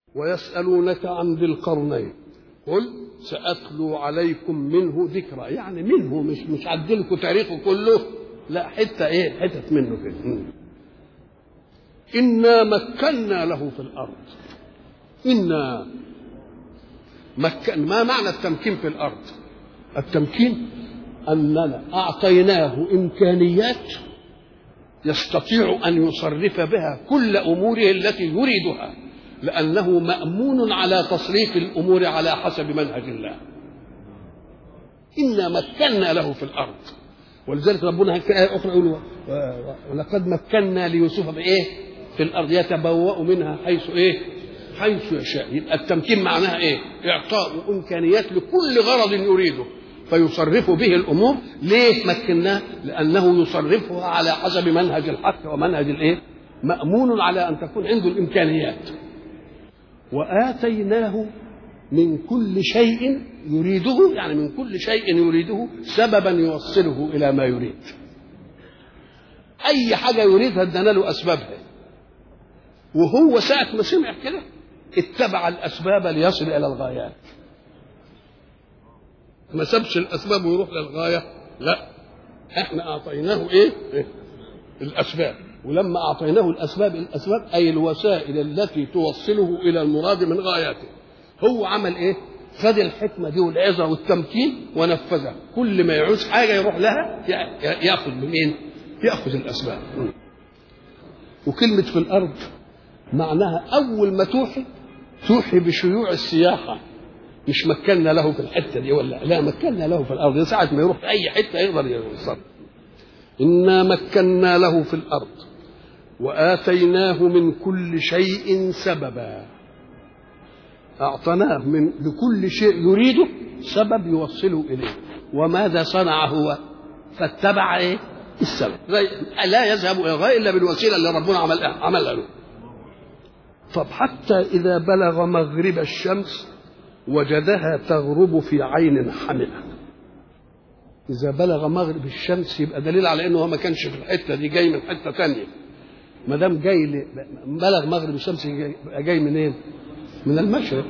ويسألونك عن ذي القرنين قل سأتلو عليكم منه ذكرى يعني منه مش مش عدلكم تاريخه كله لا حتة ايه حتة منه كده إنا مكنا له في الأرض إنا مكن ما معنى التمكين في الأرض التمكين أننا أعطيناه إمكانيات يستطيع أن يصرف بها كل أموره التي يريدها لأنه مأمون على تصريف الأمور على حسب منهج الله إنا مكنا له في الأرض ولذلك ربنا في آية أخرى يقول ولقد مكنا ليوسف بإيه؟ في الأرض يتبوأ منها حيث إيه؟ حيث يشاء يبقى التمكين معناها إيه؟ إعطاء إمكانيات لكل غرض يريده فيصرف به الأمور ليه مكناه؟ لأنه يصرفها على حسب منهج الحق ومنهج الإيه؟ مأمون على أن تكون عنده الإمكانيات وآتيناه من كل شيء يريده يعني من كل شيء يريده سببا يوصله إلى ما يريد أي حاجة يريدها ادانا له أسبابها وهو ساعة ما سمع كده اتبع الأسباب ليصل إلى الغايات ما سابش الأسباب ويروح للغاية لا احنا أعطيناه إيه؟ إيه؟ الأسباب ولما أعطيناه الأسباب الأسباب أي الوسائل التي توصله إلى المراد من غاياته هو عمل إيه خد الحكمة دي والعظة والتمكين ونفذها كل ما يعوز حاجة يروح لها يأخذ منين يأخذ الأسباب وكلمة في الأرض معناها أول ما توحي توحي بشيوع السياحة مش مكنا له في الحتة دي ولا لا مكنا له في الأرض ساعة ما يروح في أي حتة يقدر يوصل إنا مكنا له في الأرض وآتيناه من كل شيء سببا أعطناه من لكل شيء يريده سبب يوصله إليه وماذا صنع هو فاتبع إيه السبب لا يذهب إلى الغاية إلا بالوسيلة اللي ربنا عمل عملها له طب حتى إذا بلغ مغرب الشمس وجدها تغرب في عين حمئة إذا بلغ مغرب الشمس يبقى دليل على إنه هو ما كانش في الحتة دي جاي من حتة تانية ما دام جاي ل... بلغ مغرب الشمس يبقى جاي منين؟ من المشرق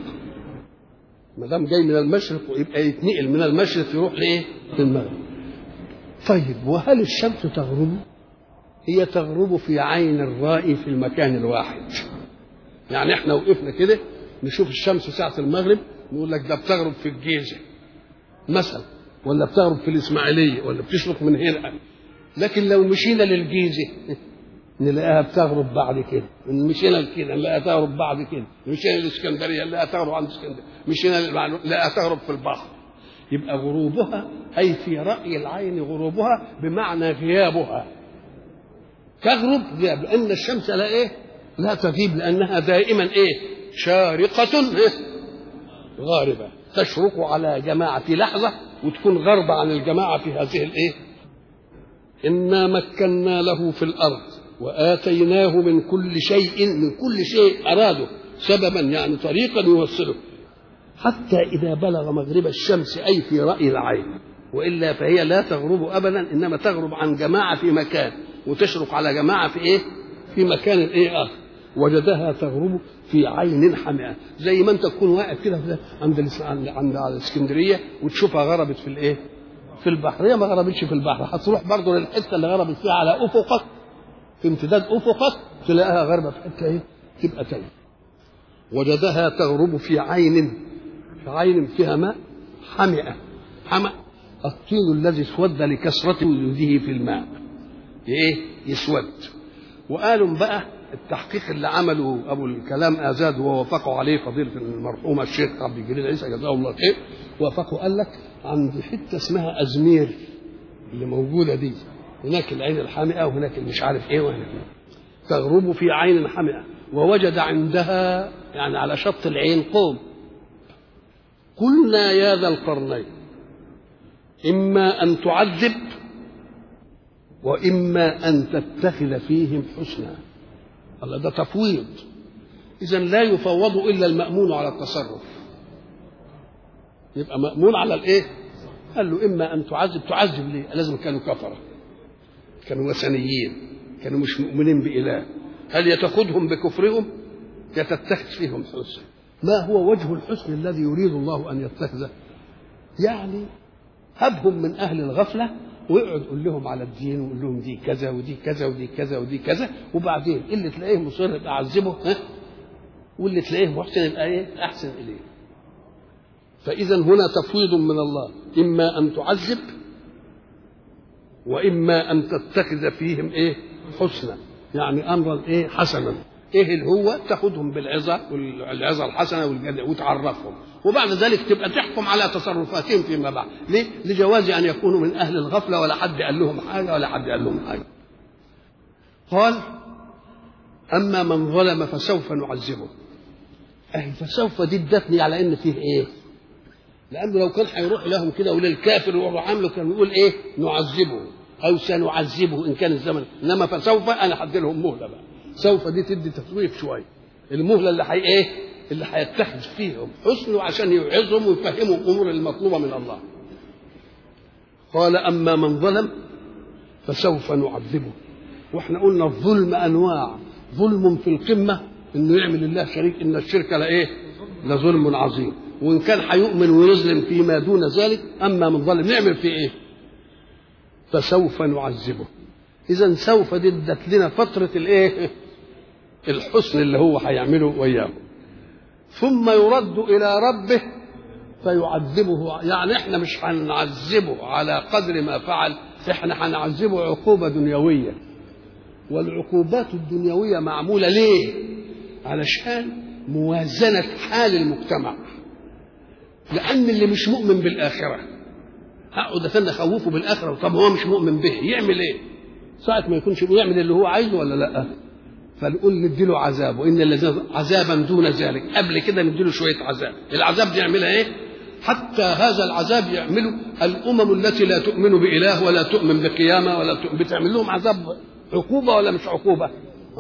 ما دام جاي من المشرق ويبقى يتنقل من المشرق يروح لايه؟ للمغرب طيب وهل الشمس تغرب؟ هي تغرب في عين الرائي في المكان الواحد يعني احنا وقفنا كده نشوف الشمس ساعة المغرب نقول لك ده بتغرب في الجيزة مثلا ولا بتغرب في الإسماعيلية ولا بتشرق من هنا لكن لو مشينا للجيزة نلاقيها بتغرب بعد كده مشينا كده نلاقيها تغرب بعد كده مشينا الاسكندريه نلاقيها تغرب عند اسكندريه مشينا نلاقيها تغرب في البحر يبقى غروبها اي في راي العين غروبها بمعنى غيابها تغرب غياب لان الشمس لا ايه لا تغيب لانها دائما ايه شارقه إيه؟ غاربه تشرق على جماعه في لحظه وتكون غربه عن الجماعه في هذه الايه انا مكنا له في الارض وآتيناه من كل شيء من كل شيء أراده سببا يعني طريقا يوصله حتى إذا بلغ مغرب الشمس أي في رأي العين وإلا فهي لا تغرب أبدا إنما تغرب عن جماعة في مكان وتشرق على جماعة في إيه؟ في مكان إيه آخر وجدها تغرب في عين حمئة زي ما أنت تكون واقف كده عند عند الإسكندرية وتشوفها غربت في الإيه؟ في البحر هي ما غربتش في البحر هتروح برضه للحتة اللي غربت فيها على أفقك في امتداد افقك تلاقيها غربة في حته ايه؟ تبقى تاني وجدها تغرب في عين في عين فيها ماء حمئة حمأ الطين الذي اسود لكثرة وجوده في الماء ايه؟ يسود وقالوا بقى التحقيق اللي عمله ابو الكلام ازاد ووافقوا عليه فضيله المرحوم الشيخ عبد الجليل عيسى جزاه الله خير وافقوا قال لك عند حته اسمها ازمير اللي موجوده دي هناك العين الحامئة وهناك مش عارف ايه وهناك تغرب في عين حامئة ووجد عندها يعني على شط العين قوم قلنا يا ذا القرنين إما أن تعذب وإما أن تتخذ فيهم حسنا الله ده تفويض إذا لا يفوض إلا المأمون على التصرف يبقى مأمون على الإيه؟ قال له إما أن تعذب تعذب ليه؟ لازم كانوا كفرة كانوا وثنيين كانوا مش مؤمنين بإله هل يتخذهم بكفرهم يتتخذ فيهم حسن ما هو وجه الحسن الذي يريد الله ان يتخذه يعني هبهم من اهل الغفله ويقعد يقول لهم على الدين ويقول لهم دي كذا ودي كذا ودي كذا ودي كذا وبعدين اللي تلاقيه مصر يبقى اعذبه ها واللي تلاقيه محسن يبقى ايه احسن اليه فاذا هنا تفويض من الله اما ان تعذب واما ان تتخذ فيهم ايه حسنا يعني امرا ايه حسنا ايه اللي هو تاخذهم بالعظه والعظه الحسنه والجد وتعرفهم وبعد ذلك تبقى تحكم على تصرفاتهم فيما بعد ليه لجواز ان يكونوا من اهل الغفله ولا حد قال لهم حاجه ولا حد قال لهم حاجه قال اما من ظلم فسوف نعذبه اهي فسوف دي ادتني على ان فيه ايه لانه لو كان هيروح لهم كده وللكافر يروح عامله كان يقول ايه نعذبه او سنعذبه ان كان الزمن انما فسوف انا هدي لهم مهله بقى سوف دي تدي تسويف شويه المهله اللي حي ايه اللي هيتخذ فيهم حسن عشان يوعظهم ويفهمهم الامور المطلوبه من الله قال اما من ظلم فسوف نعذبه واحنا قلنا الظلم انواع ظلم في القمه انه يعمل الله شريك ان الشرك لايه لظلم عظيم وان كان هيؤمن ويظلم فيما دون ذلك اما من ظلم نعمل فيه ايه فسوف نعذبه اذا سوف دي ادت لنا فتره الايه الحسن اللي هو هيعمله وياه ثم يرد الى ربه فيعذبه يعني احنا مش هنعذبه على قدر ما فعل احنا هنعذبه عقوبه دنيويه والعقوبات الدنيويه معموله ليه علشان موازنه حال المجتمع لان اللي مش مؤمن بالاخره هقعد استنى اخوفه بالاخره طب هو مش مؤمن به يعمل ايه ساعه ما يكونش يعمل اللي هو عايزه ولا لا فنقول نديله عذاب وان الذين عذابا دون ذلك قبل كده نديله شويه عذاب العذاب دي يعملها ايه حتى هذا العذاب يعمله الامم التي لا تؤمن باله ولا تؤمن بقيامه ولا تؤمن بتعمل لهم عذاب عقوبه ولا مش عقوبه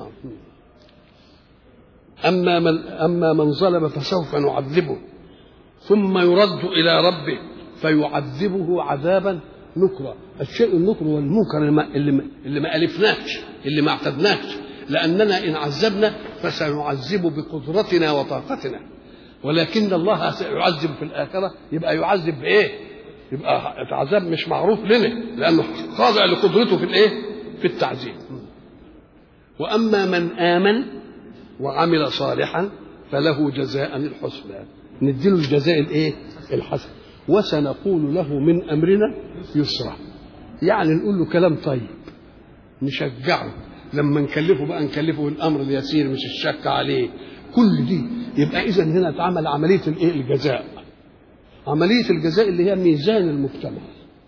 اما من اما من ظلم فسوف نعذبه ثم يرد الى ربه فيعذبه عذابا نكرا الشيء النكر والمنكر اللي ما, اللي ما, اللي ما الفناش اللي ما اعتدناش لاننا ان عذبنا فسنعذب بقدرتنا وطاقتنا ولكن الله سيعذب في الاخره يبقى يعذب بايه؟ يبقى عذاب مش معروف لنا لانه خاضع لقدرته في الايه؟ في التعذيب. واما من امن وعمل صالحا فله جزاء الحسنى نديله الجزاء الايه؟ الحسن وسنقول له من امرنا يسرا يعني نقول له كلام طيب نشجعه لما نكلفه بقى نكلفه الامر اليسير مش الشك عليه كل دي يبقى اذا هنا اتعمل عمليه الايه الجزاء عمليه الجزاء اللي هي ميزان المجتمع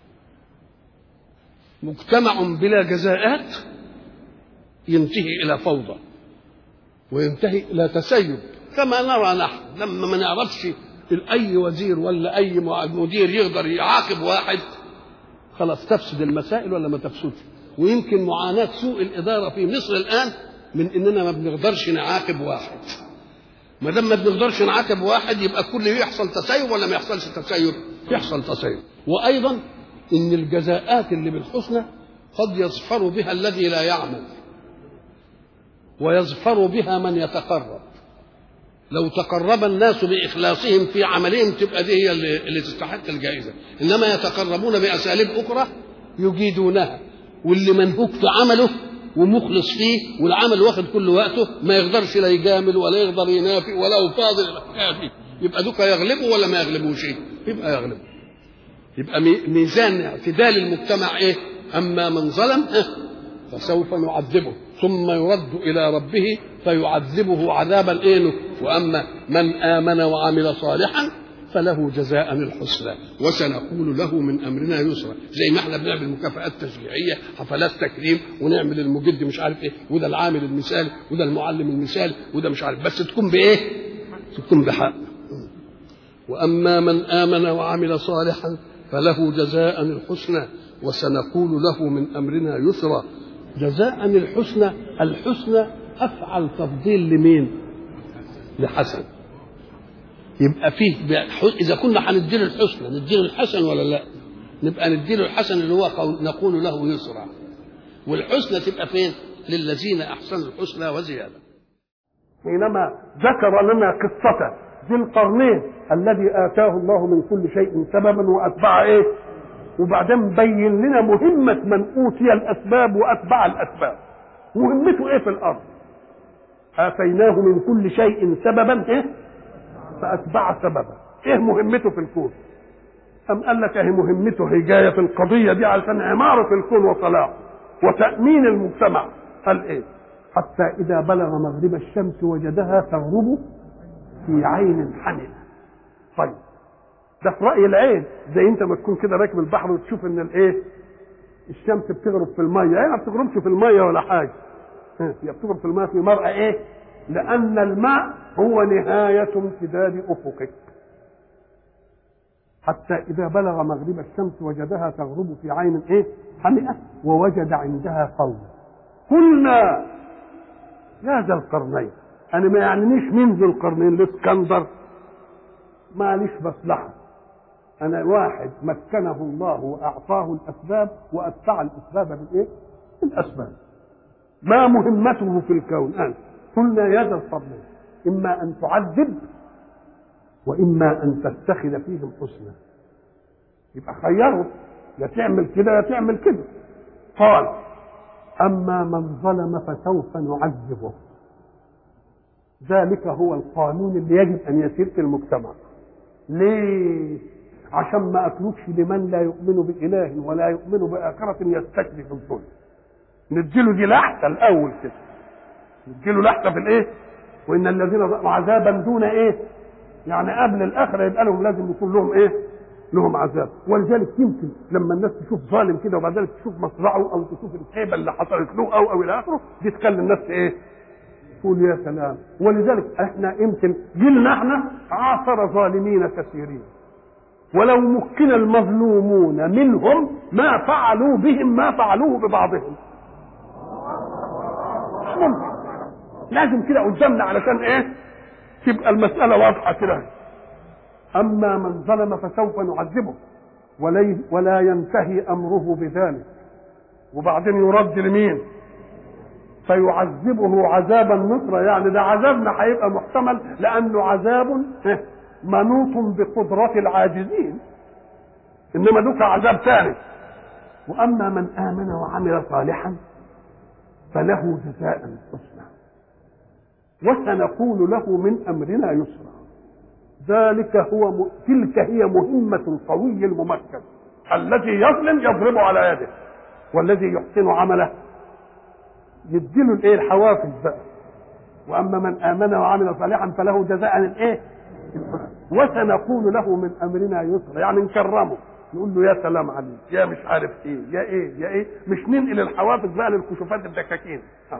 مجتمع بلا جزاءات ينتهي الى فوضى وينتهي الى تسيب كما نرى نحن لما ما نعرفش اي وزير ولا اي مدير يقدر يعاقب واحد خلاص تفسد المسائل ولا ما تفسدش ويمكن معاناه سوء الاداره في مصر الان من اننا ما بنقدرش نعاقب واحد ما دام ما بنقدرش نعاقب واحد يبقى كل يحصل تسيب ولا ما يحصلش تسيب يحصل تسيب وايضا ان الجزاءات اللي بالحسنى قد يظفر بها الذي لا يعمل ويظفر بها من يتقرب لو تقرب الناس باخلاصهم في عملهم تبقى دي هي اللي, اللي تستحق الجائزه انما يتقربون باساليب اخرى يجيدونها واللي منهوك في عمله ومخلص فيه والعمل واخد كل وقته ما يقدرش لا يجامل ولا يقدر ينافي ولا هو فاضل الحكايه دي يبقى دوك يغلبوا ولا ما يغلبوش يبقى يغلبوا يبقى ميزان اعتدال المجتمع ايه اما من ظلم فسوف نعذبه ثم يرد الى ربه فيعذبه عذابا ايه واما من امن وعمل صالحا فله جزاء الحسنى وسنقول له من امرنا يسرا زي ما احنا بنعمل مكافآت تشجيعيه حفلات تكريم ونعمل المجد مش عارف ايه وده العامل المثالي وده المعلم المثالي وده مش عارف بس تكون بايه؟ تكون بحق واما من امن وعمل صالحا فله جزاء الحسنى وسنقول له من امرنا يسرا جزاء الحسنى الحسنى افعل تفضيل لمين؟ لحسن يبقى فيه اذا كنا هنديله الحسنى نديله الحسن ولا لا؟ نبقى نديله الحسن اللي هو نقول له يسرا والحسنى تبقى فين؟ للذين احسنوا الحسنى وزياده حينما ذكر لنا قصة ذي القرنين الذي آتاه الله من كل شيء سببا وأتبع إيه؟ وبعدين بين لنا مهمة من أوتي الأسباب وأتبع الأسباب مهمته إيه في الأرض آتيناه من كل شيء سببا إيه؟ فأتبع سببا إيه مهمته في الكون أم قال لك أهي مهمته هي جاية في القضية دي علشان عمارة الكون وصلاحه وتأمين المجتمع قال إيه حتى إذا بلغ مغرب الشمس وجدها تغرب في عين حمئة طيب ده في رأي العين زي انت ما تكون كده راكب البحر وتشوف ان الايه الشمس بتغرب في المية هي ما بتغربش في المية ولا حاجة هي بتغرب في المية في مرأة ايه لأن الماء هو نهاية امتداد أفقك حتى إذا بلغ مغرب الشمس وجدها تغرب في عين ايه حمئة ووجد عندها قوم قلنا يا ذا القرنين انا ما يعنيش مين ذو القرنين الاسكندر ماليش مصلحه انا واحد مكنه الله واعطاه الاسباب واتبع الاسباب بالايه؟ الاسباب ما مهمته في الكون أنت قلنا يا ذا القرنين اما ان تعذب واما ان تتخذ فيهم حسنا يبقى خيره يا تعمل كده يا تعمل كده قال اما من ظلم فسوف نعذبه ذلك هو القانون اللي يجب ان يسير في المجتمع ليه عشان ما اكلوكش لمن لا يؤمن باله ولا يؤمن باخره يستكبر الظلم نديله دي لحظه الاول كده نديله لحظه في الايه وان الذين ظلموا عذابا دون ايه يعني قبل الاخره يبقى لهم لازم يكون لهم ايه لهم عذاب ولذلك يمكن لما الناس تشوف ظالم كده وبعد ذلك تشوف مصرعه او تشوف الهيبه اللي حصلت له او او الى اخره دي تخلي الناس ايه تقول يا سلام ولذلك احنا يمكن جيلنا احنا عاصر ظالمين كثيرين ولو مكن المظلومون منهم ما فعلوا بهم ما فعلوه ببعضهم مش ممكن لازم كده قدامنا علشان ايه تبقى المسألة واضحة كده أما من ظلم فسوف نعذبه ولي ولا ينتهي أمره بذلك وبعدين يرد لمين فيعذبه عذابا نصرا يعني ده عذابنا هيبقى محتمل لأنه عذاب منوط بقدرة العاجزين إنما دوك عذاب ثاني وأما من آمن وعمل صالحا فله جزاء حسنى وسنقول له من أمرنا يسرا ذلك هو م... تلك هي مهمة القوي الممكن الذي يظلم يضرب على يده والذي يحسن عمله يديله الايه الحوافز بقى واما من امن وعمل صالحا فله جزاء الايه وسنقول له من امرنا يسرا يعني نكرمه نقول له يا سلام عليك يا مش عارف ايه يا ايه يا ايه مش ننقل الحوافز بقى للكشوفات الدكاكين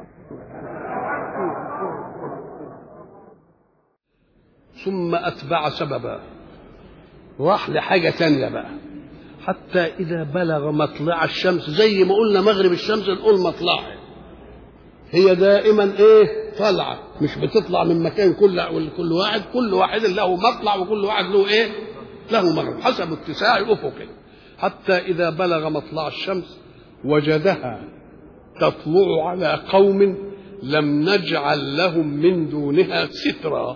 ثم أتبع سببا راح لحاجة تانية بقى حتى إذا بلغ مطلع الشمس زي ما قلنا مغرب الشمس نقول مطلعها هي دائما ايه طالعة مش بتطلع من مكان كل كل واحد كل واحد له مطلع وكل واحد له ايه له مغرب حسب اتساع افقه حتى إذا بلغ مطلع الشمس وجدها تطلع على قوم لم نجعل لهم من دونها سترا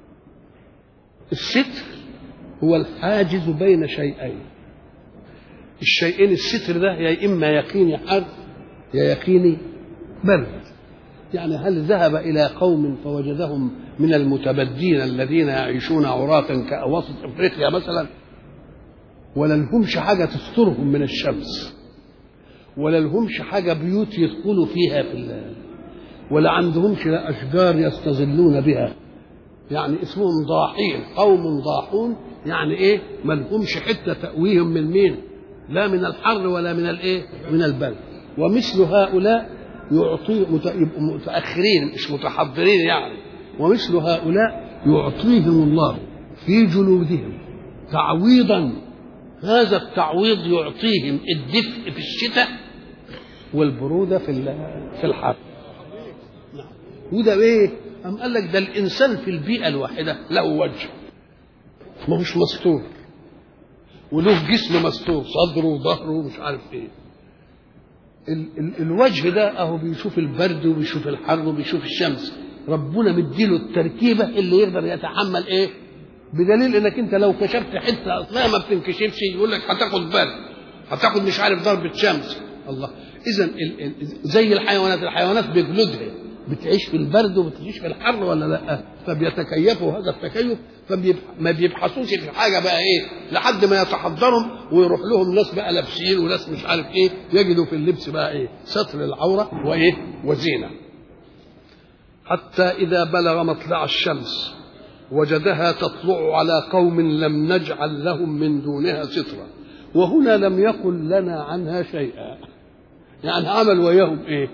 الستر هو الحاجز بين شيئين الشيئين الستر ده يا اما يقيني حر يا يقيني برد يعني هل ذهب الى قوم فوجدهم من المتبدين الذين يعيشون عراة كأواسط افريقيا مثلا ولا لهمش حاجه تسترهم من الشمس ولا لهمش حاجه بيوت يدخلوا فيها في الله ولا عندهمش لا اشجار يستظلون بها يعني اسمهم ضاحين قوم ضاحون يعني ايه ما لهمش حته تأويهم من مين لا من الحر ولا من الايه من البرد ومثل هؤلاء يعطي يبقوا متاخرين مش متحضرين يعني ومثل هؤلاء يعطيهم الله في جلودهم تعويضا هذا التعويض يعطيهم الدفء في الشتاء والبروده في في الحر وده ايه أم قال لك ده الإنسان في البيئة الواحدة له وجه ما هوش مستور وله جسم مستور صدره وظهره ومش عارف ايه ال ال الوجه ده اهو بيشوف البرد وبيشوف الحر وبيشوف الشمس ربنا مديله التركيبه اللي يقدر يتحمل ايه بدليل انك انت لو كشفت حته اصلها ما بتنكشفش يقول لك هتاخد برد هتاخد مش عارف ضربه شمس الله اذا زي الحيوانات الحيوانات بجلودها بتعيش في البرد وبتعيش في الحر ولا لا فبيتكيفوا هذا التكيف فما بيبحثوش في حاجه بقى ايه لحد ما يتحضرهم ويروح لهم ناس بقى لابسين وناس مش عارف ايه يجدوا في اللبس بقى ايه ستر العوره وايه وزينه حتى اذا بلغ مطلع الشمس وجدها تطلع على قوم لم نجعل لهم من دونها سترا وهنا لم يقل لنا عنها شيئا يعني عمل وياهم ايه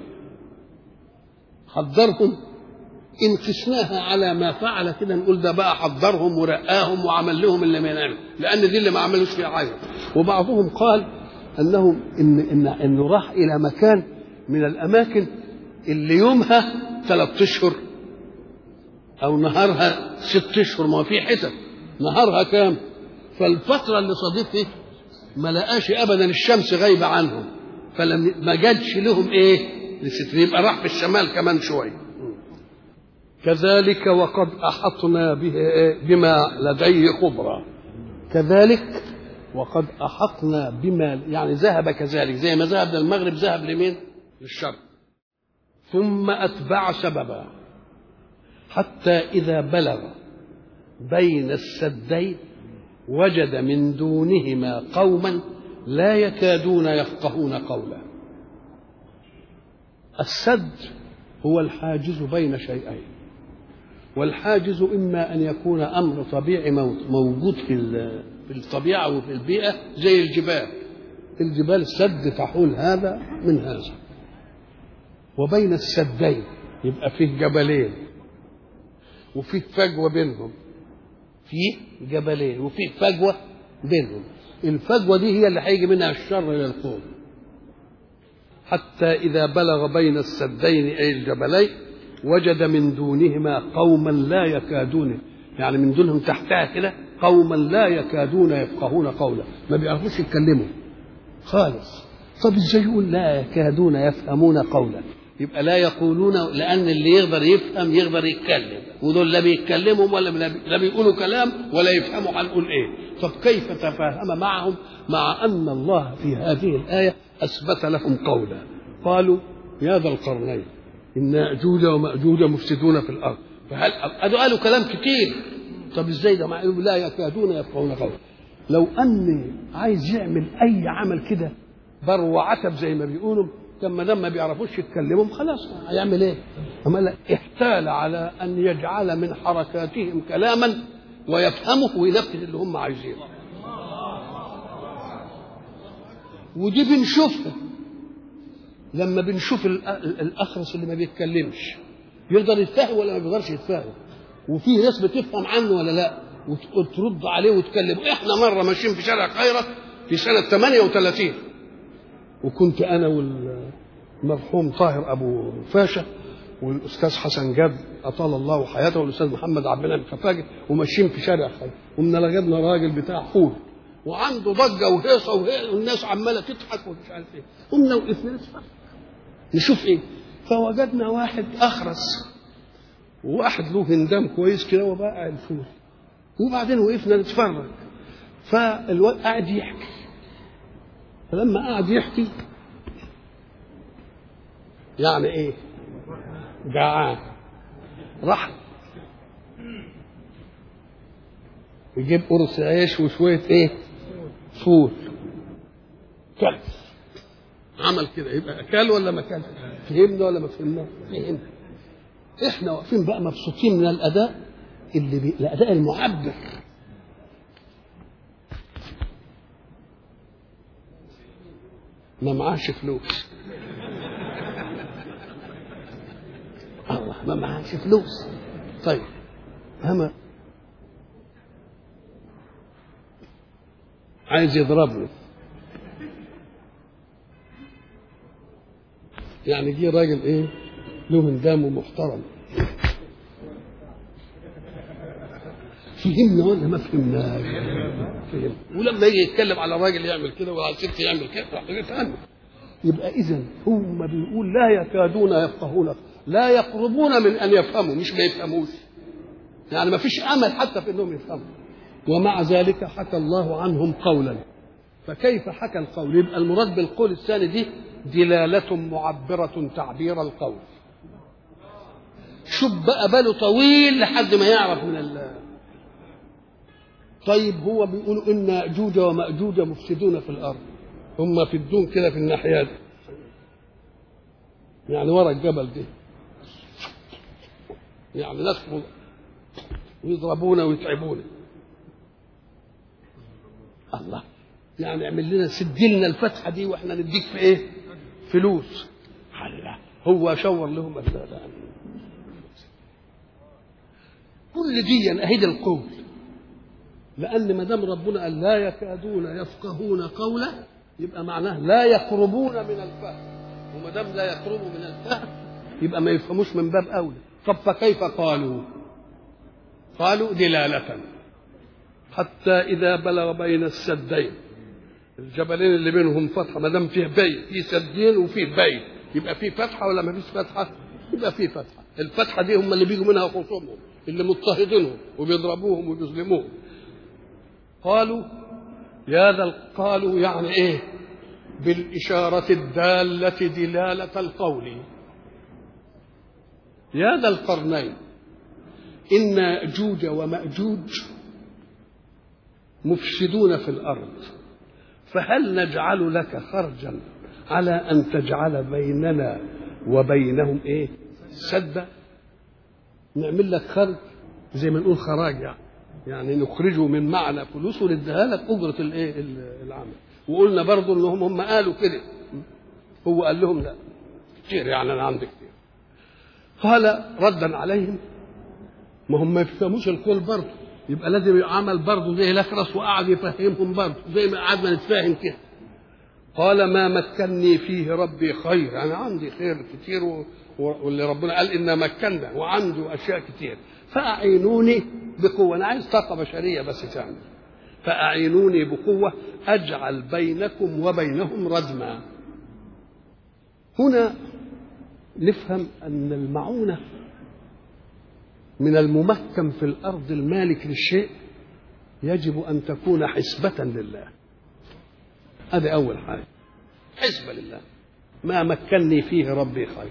حضرهم ان قسناها على ما فعل كده نقول ده بقى حضرهم ورقاهم وعمل لهم اللي ما ينعمل لان دي اللي ما عملوش فيها حاجه وبعضهم قال انه ان ان انه راح الى مكان من الاماكن اللي يومها ثلاث اشهر او نهارها ست اشهر ما في حتت نهارها كام فالفتره اللي صديق فيه ما لقاش ابدا الشمس غايبه عنهم فلم ما جاتش لهم ايه لستر يبقى راح في الشمال كمان شويه كذلك وقد احطنا به بما لديه خبرا كذلك وقد احطنا بما يعني ذهب كذلك زي ما ذهب للمغرب ذهب لمين للشرق ثم اتبع سببا حتى اذا بلغ بين السدين وجد من دونهما قوما لا يكادون يفقهون قولا السد هو الحاجز بين شيئين والحاجز اما ان يكون امر طبيعي موجود في في الطبيعه وفي البيئه زي الجبال الجبال السد تحول هذا من هذا وبين السدين يبقى فيه جبلين وفيه فجوه بينهم في جبلين وفي فجوه بينهم الفجوه دي هي اللي هيجي منها الشر للقوم حتى اذا بلغ بين السدين اي الجبلين وجد من دونهما قوما لا يكادون يعني من دونهم تحتها كده قوما لا يكادون يفقهون قولا ما بيعرفوش يتكلموا خالص طب ازاي يقول لا يكادون يفهمون قولا يبقى لا يقولون لان اللي يقدر يفهم يقدر يتكلم ودول لا بيتكلموا ولا لا بيقولوا كلام ولا يفهموا هنقول ايه طب كيف تفاهم معهم مع ان الله في هذه الايه اثبت لهم قولا قالوا يا ذا القرنين ان ياجوج وماجوج مفسدون في الارض فهل قالوا كلام كتير طب ازاي ده مع لا يكادون يفقهون قولا لو ان عايز يعمل اي عمل كده بر وعتب زي ما بيقولوا كان ما دام ما بيعرفوش يتكلموا خلاص هيعمل ايه؟ أما لا احتال على ان يجعل من حركاتهم كلاما ويفهمه وينفذ اللي هم عايزينه. ودي بنشوفها لما بنشوف الاخرس اللي ما بيتكلمش يقدر يتفهم ولا ما بيقدرش يتفهم وفي ناس بتفهم عنه ولا لا وترد عليه وتكلم احنا مره ماشيين في شارع القاهره في سنه 38 وكنت انا والمرحوم طاهر ابو فاشا والاستاذ حسن جاد اطال الله حياته والاستاذ محمد عبد المنعم خفاجي وماشيين في شارع خير ومن لقينا راجل بتاع حول وعنده ضجه وهيصه والناس عماله تضحك ومش عارف ايه قمنا وقفنا نتفرج نشوف ايه فوجدنا واحد اخرس وواحد له هندام كويس كده وبقى الفول وبعدين وقفنا نتفرج فالواد قاعد يحكي فلما قعد يحكي يعني ايه جعان راح يجيب قرص عيش وشويه ايه فول كل عمل كده يبقى اكل ولا ما كل فهمنا ولا ما فهمنا فهمنا احنا واقفين بقى مبسوطين من الاداء اللي بي... الاداء المعبر ما معاش فلوس الله ما معاش فلوس طيب هما عايز يضربني يعني جه راجل ايه له هندام ومحترم فهمنا ولا ما فهمناش فهم ولما يجي يتكلم على راجل يعمل كده وعلى ست يعمل كده راح يفهم يبقى اذا هو ما بيقول لا يكادون يفقهون لا يقربون من ان يفهموا مش ما يفهموش يعني ما فيش امل حتى في انهم يفهموا ومع ذلك حكى الله عنهم قولا فكيف حكى القول يبقى المراد بالقول الثاني دي دلالة معبرة تعبير القول شوف بقى باله طويل لحد ما يعرف من ال طيب هو بيقول ان ياجوج وماجوج مفسدون في الارض هم في الدون كده في الناحيه دي يعني ورا الجبل دي يعني ناس ويضربونا ويتعبونا الله يعني اعمل لنا سد لنا الفتحه دي واحنا نديك في ايه؟ فلوس الله هو شور لهم لا كل دي اهيد القول لان ما دام ربنا قال لا يكادون يفقهون قولا يبقى معناه لا يقربون من الفهم وما دام لا يقربوا من الفهم يبقى ما يفهموش من باب اولى طب فكيف قالوا؟ قالوا دلاله حتى اذا بلغ بين السدين الجبلين اللي بينهم فتحه ما دام فيه بيت في سدين وفيه بيت يبقى فيه فتحه ولا ما فيش فتحه؟ يبقى فيه فتحه الفتحه دي هم اللي بيجوا منها خصومهم اللي مضطهدينهم وبيضربوهم وبيظلموهم قالوا يا ذا قالوا يعني ايه بالإشارة الدالة دلالة القول يا ذا القرنين إن يأجوج ومأجوج مفسدون في الأرض فهل نجعل لك خرجا على أن تجعل بيننا وبينهم إيه سدا نعمل لك خرج زي ما نقول خراج يعني يعني نخرجه من معنى فلوس ونديها لك اجره الايه العمل وقلنا برضه ان هم هم قالوا كده هو قال لهم لا كتير يعني انا عندي كتير قال ردا عليهم ما هم ما يفهموش القول برضه يبقى لازم يعمل برضه زي الاخرس وقعد يفهمهم برضه زي ما قعدنا نتفاهم كده قال ما مكني فيه ربي خير انا عندي خير كتير و... واللي ربنا قال إنا مكنا وعنده أشياء كتير فأعينوني بقوة أنا عايز طاقة بشرية بس تعمل فأعينوني بقوة أجعل بينكم وبينهم ردما هنا نفهم أن المعونة من الممكن في الأرض المالك للشيء يجب أن تكون حسبة لله هذه أول حاجة حسبة لله ما مكني فيه ربي خير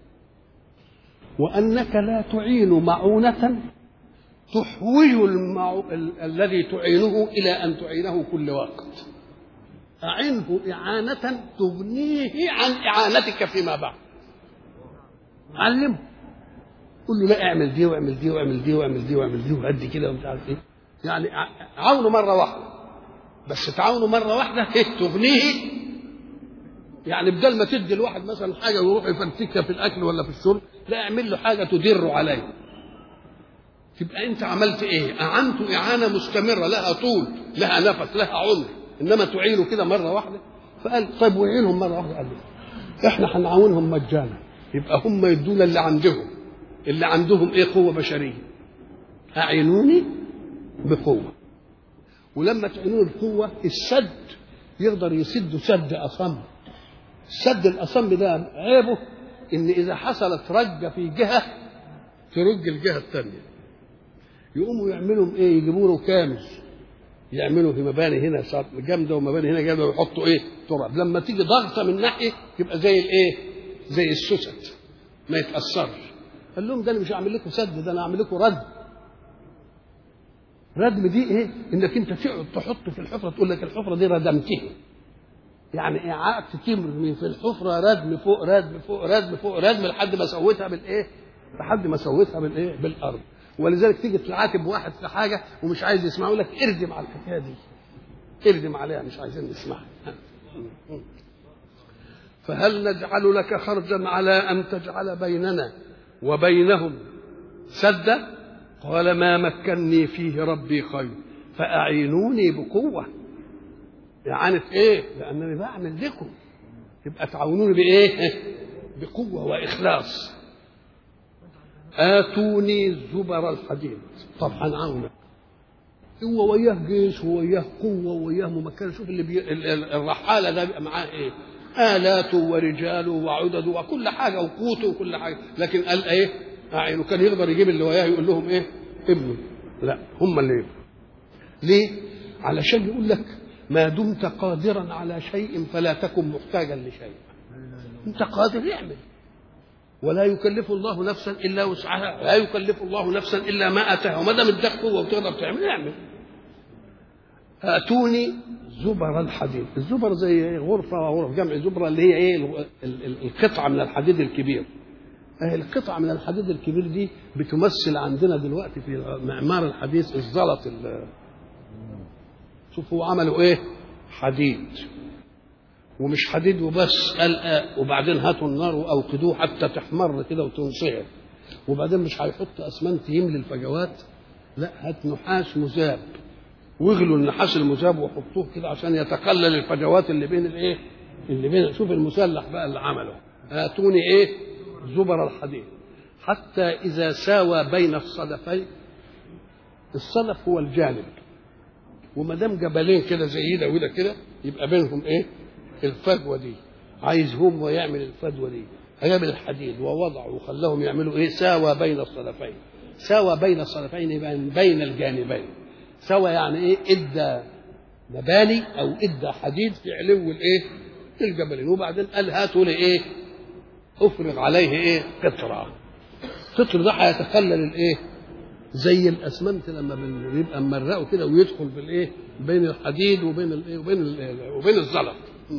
وأنك لا تعين معونة تحوج المعو... ال... الذي تعينه إلى أن تعينه كل وقت أعنه إعانة تغنيه عن إعانتك فيما بعد علمه قل له لا اعمل دي واعمل دي واعمل دي واعمل دي واعمل دي وقد كده ومش عارف ايه يعني عاونه مره واحده بس تعاونه مره واحده ايه تغنيه يعني بدل ما تدي الواحد مثلا حاجه ويروح يفنتكها في الاكل ولا في الشرب لا اعمل له حاجه تدر عليه تبقى انت عملت ايه اعنته اعانه مستمره لها طول لها نفس لها عمر انما تعينه كده مره واحده فقال طيب وعينهم مره واحده قال لي احنا هنعاونهم مجانا يبقى هم يدونا اللي عندهم اللي عندهم ايه قوه بشريه اعينوني بقوه ولما تعينوني بقوه السد يقدر يسد سد اصم السد الاصم ده عيبه ان اذا حصلت رجه في جهه ترج الجهه الثانيه يقوموا يعملوا ايه يجيبوا له كامل يعملوا في مباني هنا جامده ومباني هنا جامده ويحطوا ايه تراب لما تيجي ضغطه من ناحيه يبقى زي الايه زي السوست ما يتاثرش قال لهم ده انا مش هعمل لكم سد ده انا هعمل لكم رد ردم دي ايه انك انت تقعد تحط في الحفره تقول لك الحفره دي ردمتها يعني قعدت ترمي في الحفره ردم فوق ردم فوق ردم فوق ردم لحد ما سويتها بالايه لحد ما سويتها بالايه بالارض ولذلك تيجي تعاتب واحد في حاجه ومش عايز يسمعه لك اردم على الحكايه دي اردم عليها مش عايزين نسمعها فهل نجعل لك خرجا على ان تجعل بيننا وبينهم سدا قال ما مكني فيه ربي خير فأعينوني بقوة إعانة إيه؟ لأنني بعمل لكم يبقى تعاونوني بإيه؟ بقوة وإخلاص آتوني زبر الحديد طب هنعاونك هو وياه جيش ووياه قوة ووياه ممكنة شوف اللي بي... الرحالة ده بيبقى معاه إيه؟ آلاته ورجاله وعدده وكل حاجة وقوته وكل حاجة لكن قال إيه أعينه كان يقدر يجيب اللي وياه يقول لهم إيه ابنه لا هم اللي يبنوا ليه علشان يقول لك ما دمت قادرا على شيء فلا تكن محتاجا لشيء انت قادر اعمل ولا يكلف الله نفسا الا وسعها لا يكلف الله نفسا الا ما اتاها وما دام اداك قوه وتقدر تعمل اعمل اتوني زبر الحديد الزبر زي غرفه وغرف جمع زبره اللي هي ايه ال- ال- القطعه من الحديد الكبير أهي القطعة من الحديد الكبير دي بتمثل عندنا دلوقتي في المعمار الحديث الزلط ال- شوفوا عملوا ايه حديد ومش حديد وبس قال آه وبعدين هاتوا النار واوقدوه حتى تحمر كده وتنصهر وبعدين مش هيحط اسمنت يملي الفجوات لا هات نحاس مذاب واغلوا النحاس المذاب وحطوه كده عشان يتقلل الفجوات اللي بين الايه اللي بين شوف المسلح بقى اللي عمله اتوني ايه زبر الحديد حتى اذا ساوى بين الصدفين الصدف هو الجانب وما دام جبلين كده زي ده وده كده يبقى بينهم ايه الفجوه دي عايز هو يعمل الفجوه دي جاب الحديد ووضعه وخلاهم يعملوا ايه ساوى بين الصدفين ساوى بين الصدفين يبقى بين الجانبين سوى يعني ايه ادى مباني او ادى حديد في علو الايه الجبلين وبعدين قال هاتوا لي ايه افرغ عليه ايه قطره قطر ده هيتخلل الايه زي الاسمنت لما بن- بيبقى ممرقه كده ويدخل في الايه بين الحديد وبين الايه وبين ال- وبين الزلط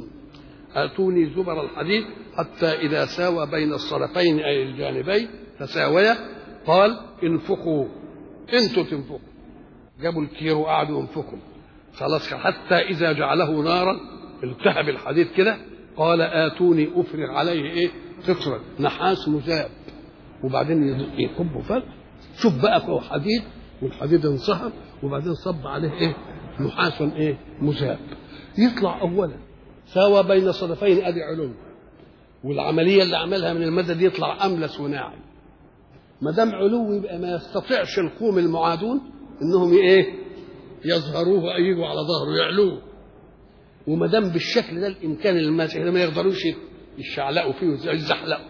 اتوني زبر الحديد حتى اذا ساوى بين الصرفين اي الجانبين تساويا قال انفخوا انتوا تنفخوا جابوا الكير وقعدوا ينفخوا خلاص حتى اذا جعله نارا التهب الحديد كده قال اتوني افرغ عليه ايه قطرا نحاس مذاب وبعدين يكبوا فرق شوف بقى هو حديد والحديد انصهر وبعدين صب عليه ايه نحاس ايه مذاب يطلع اولا ساوى بين صدفين ادي علوم والعمليه اللي عملها من المدد يطلع املس وناعم ما دام علو يبقى ما يستطيعش القوم المعادون انهم ايه يظهروه او يجوا على ظهره يعلوه وما دام بالشكل ده الامكان الماسح ما يقدروش يشعلقوا فيه ويزحلقوا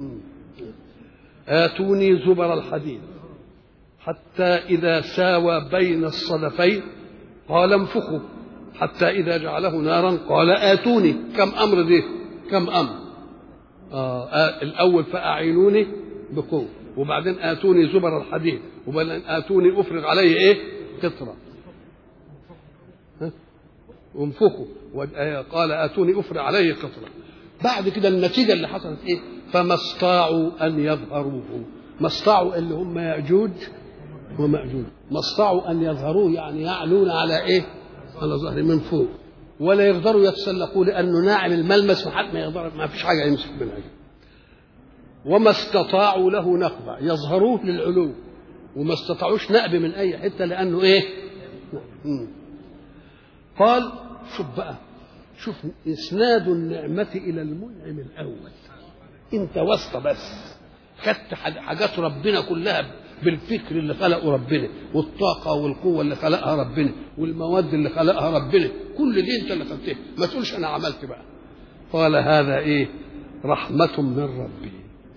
آتوني زبر الحديد حتى إذا ساوى بين الصدفين قال انفخوا حتى إذا جعله نارا قال آتوني كم أمر دي كم أمر آه آه الأول فأعينوني بقوة وبعدين آتوني زبر الحديد وبعدين آتوني أفرغ عليه إيه قطرة ها؟ وانفخوا قال آتوني أفرغ عليه قطرة بعد كده النتيجة اللي حصلت إيه فما استطاعوا أن يظهروه ما استطاعوا اللي هم يأجوج ومأجوج ما استطاعوا أن يظهروه يعني يعلون على إيه على ظهره من فوق ولا يقدروا يتسلقوا لأنه ناعم الملمس وحد ما يقدر ما فيش حاجة يمسك منها وما استطاعوا له نقبة يظهروه للعلو وما استطاعوش نقب من أي حتة لأنه إيه مم. قال شوف بقى شوف اسناد النعمه الى المنعم الاول انت واسطه بس خدت حاجات ربنا كلها بالفكر اللي خلقه ربنا والطاقة والقوة اللي خلقها ربنا والمواد اللي خلقها ربنا كل دي انت اللي خدتها ما تقولش انا عملت بقى قال هذا ايه رحمة من ربي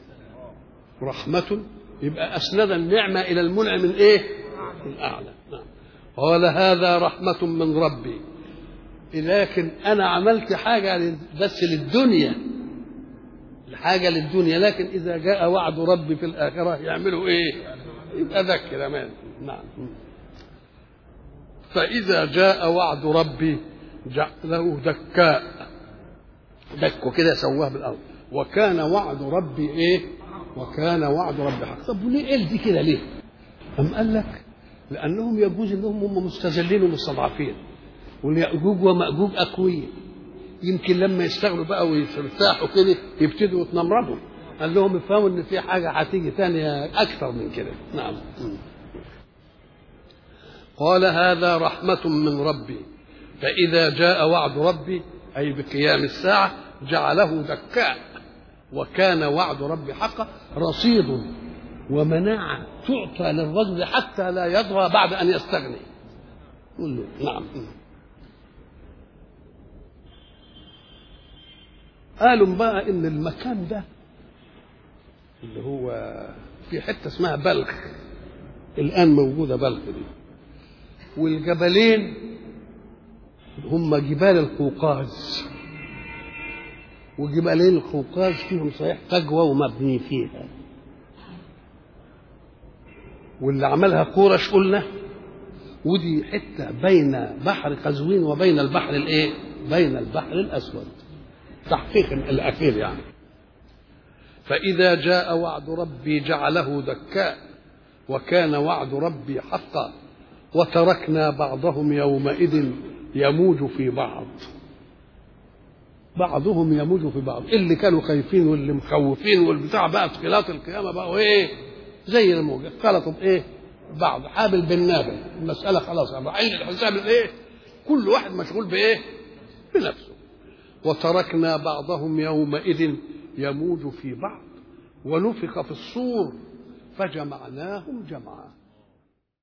رحمة يبقى أسند النعمة إلى المنعم الإيه؟ الأعلى نعم. قال هذا رحمة من ربي لكن انا عملت حاجه بس للدنيا الحاجه للدنيا لكن اذا جاء وعد ربي في الاخره يعملوا ايه يبقى ذكر امان نعم فاذا جاء وعد ربي جعله دكاء دكه كده سواه بالارض وكان وعد ربي ايه وكان وعد ربي حق طب ليه قال دي كده ليه أم قال لك لانهم يجوز انهم هم مستذلين ومستضعفين واليأجوج ومأجوج أقوياء يمكن لما يشتغلوا بقى ويرتاحوا كده يبتدوا يتنمردوا قال لهم افهموا ان في حاجه هتيجي ثانيه اكثر من كده نعم قال هذا رحمة من ربي فإذا جاء وعد ربي أي بقيام الساعة جعله دكاء وكان وعد ربي حقا رصيد ومناعة تعطى للرجل حتى لا يطغى بعد أن يستغني قل له نعم قالوا بقى ان المكان ده اللي هو في حته اسمها بلخ الان موجوده بلخ دي والجبلين هم جبال القوقاز وجبالين القوقاز فيهم صحيح فجوه ومبني فيها واللي عملها قورش قلنا ودي حته بين بحر قزوين وبين البحر الايه؟ بين البحر الاسود تحقيق الاخير يعني فاذا جاء وعد ربي جعله دكاء وكان وعد ربي حقا وتركنا بعضهم يومئذ يموج في بعض بعضهم يموج في بعض اللي كانوا خايفين واللي مخوفين والبتاع بقى في خلاط القيامه بقوا ايه زي الموجة خلطوا بايه بعض حابل بالنابل المسألة خلاص علم الحساب الايه كل واحد مشغول بايه بنفسه وتركنا بعضهم يومئذ يموج في بعض ونفخ في الصور فجمعناهم جمعا